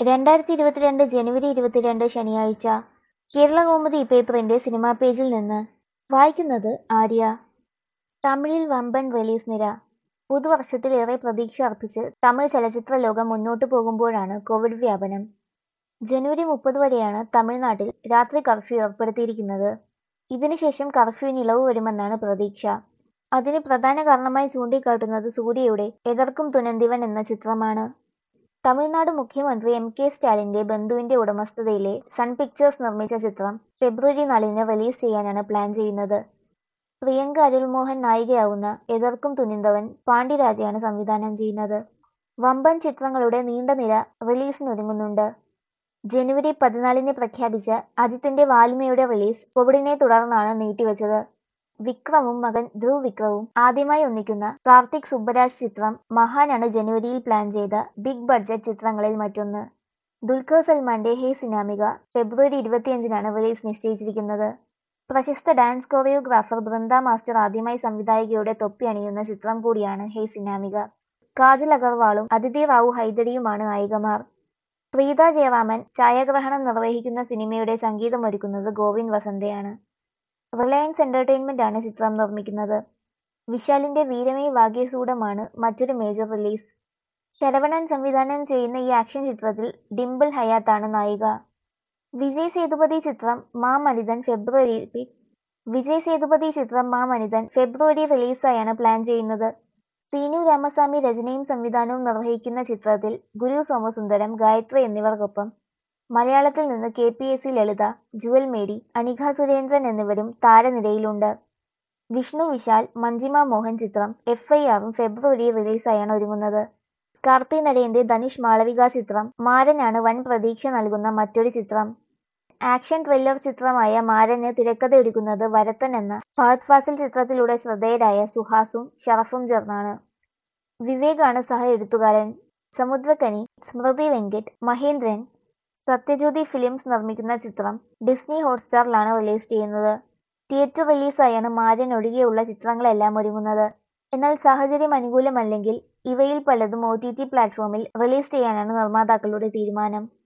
രണ്ടായിരത്തി ഇരുപത്തിരണ്ട് ജനുവരി ഇരുപത്തിരണ്ട് ശനിയാഴ്ച കേരളകൗമുദി പേപ്പറിന്റെ സിനിമാ പേജിൽ നിന്ന് വായിക്കുന്നത് ആര്യ തമിഴിൽ വമ്പൻ റിലീസ് നിര പുതുവർഷത്തിലേറെ പ്രതീക്ഷ അർപ്പിച്ച് തമിഴ് ചലച്ചിത്ര ലോകം മുന്നോട്ടു പോകുമ്പോഴാണ് കോവിഡ് വ്യാപനം ജനുവരി മുപ്പത് വരെയാണ് തമിഴ്നാട്ടിൽ രാത്രി കർഫ്യൂ ഏർപ്പെടുത്തിയിരിക്കുന്നത് ഇതിനുശേഷം കർഫ്യൂവിന് ഇളവ് വരുമെന്നാണ് പ്രതീക്ഷ അതിന് പ്രധാന കാരണമായി ചൂണ്ടിക്കാട്ടുന്നത് സൂര്യയുടെ എതർക്കും തുനന്തിവൻ എന്ന ചിത്രമാണ് തമിഴ്നാട് മുഖ്യമന്ത്രി എം കെ സ്റ്റാലിന്റെ ബന്ധുവിന്റെ ഉടമസ്ഥതയിലെ സൺ പിക്ചേഴ്സ് നിർമ്മിച്ച ചിത്രം ഫെബ്രുവരി നാലിന് റിലീസ് ചെയ്യാനാണ് പ്ലാൻ ചെയ്യുന്നത് പ്രിയങ്ക അരുൾമോഹൻ നായികയാവുന്ന എതർക്കും തുനിന്തവൻ പാണ്ഡ്യരാജയാണ് സംവിധാനം ചെയ്യുന്നത് വമ്പൻ ചിത്രങ്ങളുടെ നീണ്ട നിര റിലീസിനൊരുങ്ങുന്നുണ്ട് ജനുവരി പതിനാലിന് പ്രഖ്യാപിച്ച അജിത്തിന്റെ വാൽമയുടെ റിലീസ് കോവിഡിനെ തുടർന്നാണ് നീട്ടിവെച്ചത് വിക്രമും മകൻ ധ്രുവ് വിക്രവും ആദ്യമായി ഒന്നിക്കുന്ന കാർത്തിക് സുബ്ബരാജ് ചിത്രം മഹാനാണ് ജനുവരിയിൽ പ്ലാൻ ചെയ്ത ബിഗ് ബഡ്ജറ്റ് ചിത്രങ്ങളിൽ മറ്റൊന്ന് ദുൽഖർ സൽമാന്റെ ഹേ സിനാമിക ഫെബ്രുവരി ഇരുപത്തിയഞ്ചിനാണ് റിലീസ് നിശ്ചയിച്ചിരിക്കുന്നത് പ്രശസ്ത ഡാൻസ് കൊറിയോഗ്രാഫർ ബൃന്ദ മാസ്റ്റർ ആദ്യമായി സംവിധായികയുടെ തൊപ്പി അണിയുന്ന ചിത്രം കൂടിയാണ് ഹേ സിനാമിക കാജൽ അഗർവാളും അതിഥി റാവു ഹൈദരിയുമാണ് നായികമാർ പ്രീത ജയറാമൻ ഛായാഗ്രഹണം നിർവഹിക്കുന്ന സിനിമയുടെ സംഗീതമൊരുക്കുന്നത് ഗോവിന്ദ് വസന്തയാണ് റിലയൻസ് എന്റർടൈൻമെന്റ് ആണ് ചിത്രം നിർമ്മിക്കുന്നത് വിശാലിന്റെ വീരമേ ഭാഗ്യസൂടമാണ് മറ്റൊരു മേജർ റിലീസ് ശരവണൻ സംവിധാനം ചെയ്യുന്ന ഈ ആക്ഷൻ ചിത്രത്തിൽ ഡിംപിൾ ഹയാത്താണ് നായിക വിജയ് സേതുപതി ചിത്രം മാ മനിതൻ ഫെബ്രുവരി വിജയ് സേതുപതി ചിത്രം മാ മനിതൻ ഫെബ്രുവരി റിലീസായാണ് പ്ലാൻ ചെയ്യുന്നത് സീനു രാമസ്വാമി രചനയും സംവിധാനവും നിർവഹിക്കുന്ന ചിത്രത്തിൽ ഗുരു സോമസുന്ദരം ഗായത്രി എന്നിവർക്കൊപ്പം മലയാളത്തിൽ നിന്ന് K P S C Lalitha Jewel Mary Anikha Surendran എന്നിവരും താരനിരയിലുണ്ട് വിഷ്ണു വിശാൽ മഞ്ജിമ മോഹൻ ചിത്രം എഫ് ഐ ആറും ഫെബ്രുവരി റിലീസായാണ് ഒരുങ്ങുന്നത് കാർത്തി നരേന്ദ്ര ധനുഷ് മാളവിക ചിത്രം മാരനാണ് വൻ പ്രതീക്ഷ നൽകുന്ന മറ്റൊരു ചിത്രം ആക്ഷൻ ത്രില്ലർ ചിത്രമായ മാരന് തിരക്കഥയൊരുക്കുന്നത് വരത്തൻ എന്ന ഫഹദ് ഫാസിൽ ചിത്രത്തിലൂടെ ശ്രദ്ധേയരായ സുഹാസും ഷറഫും ചേർന്നാണ് വിവേകാണ് സഹ എഴുത്തുകാരൻ സമുദ്രക്കനി സ്മൃതി വെങ്കിട്ട് മഹേന്ദ്രൻ സത്യജ്യോതി ഫിലിംസ് നിർമ്മിക്കുന്ന ചിത്രം ഡിസ്നി ഹോട്ട്സ്റ്റാറിലാണ് റിലീസ് ചെയ്യുന്നത് തിയേറ്റർ റിലീസായാണ് മാരൻ ഒഴികെയുള്ള ചിത്രങ്ങളെല്ലാം ഒരുങ്ങുന്നത് എന്നാൽ സാഹചര്യം അനുകൂലമല്ലെങ്കിൽ ഇവയിൽ പലതും ഒ ടി ടി പ്ലാറ്റ്ഫോമിൽ റിലീസ് ചെയ്യാനാണ് നിർമ്മാതാക്കളുടെ തീരുമാനം